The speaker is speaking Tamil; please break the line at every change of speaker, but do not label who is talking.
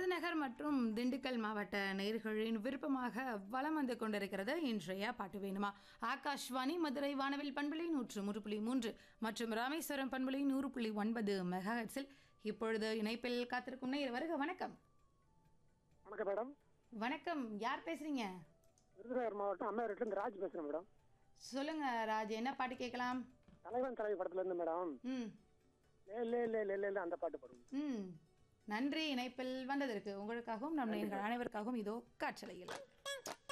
விருதுநகர் மற்றும் திண்டுக்கல் மாவட்ட நேயர்களின் விருப்பமாக வலம் வந்து கொண்டிருக்கிறது இன்றைய பாட்டு வேணுமா ஆகாஷ்வாணி மதுரை வானவில் பண்பலை நூற்று மூன்று புள்ளி மூன்று மற்றும் ராமேஸ்வரம் பண்பலை நூறு புள்ளி ஒன்பது மெகாஹெட்ஸில் இப்பொழுது இணைப்பில் காத்திருக்கும் நேயர் வருக வணக்கம்
வணக்கம் மேடம்
வணக்கம் யார் பேசுறீங்க
விருதுநகர் மாவட்டம் அம்மையார்லேருந்து ராஜ் பேசுகிறேன் மேடம்
சொல்லுங்க ராஜ் என்ன பாட்டு கேட்கலாம்
தலைவன் தலைவி படத்துலேருந்து மேடம்
ம்
லே லே லே லே லே லே அந்த பாட்டு பாடுங்க
ம் நன்றி இணைப்பில் வந்ததற்கு உங்களுக்காகவும் நம் நேயர்கள் அனைவருக்காகவும் இதோ காற்றலையில்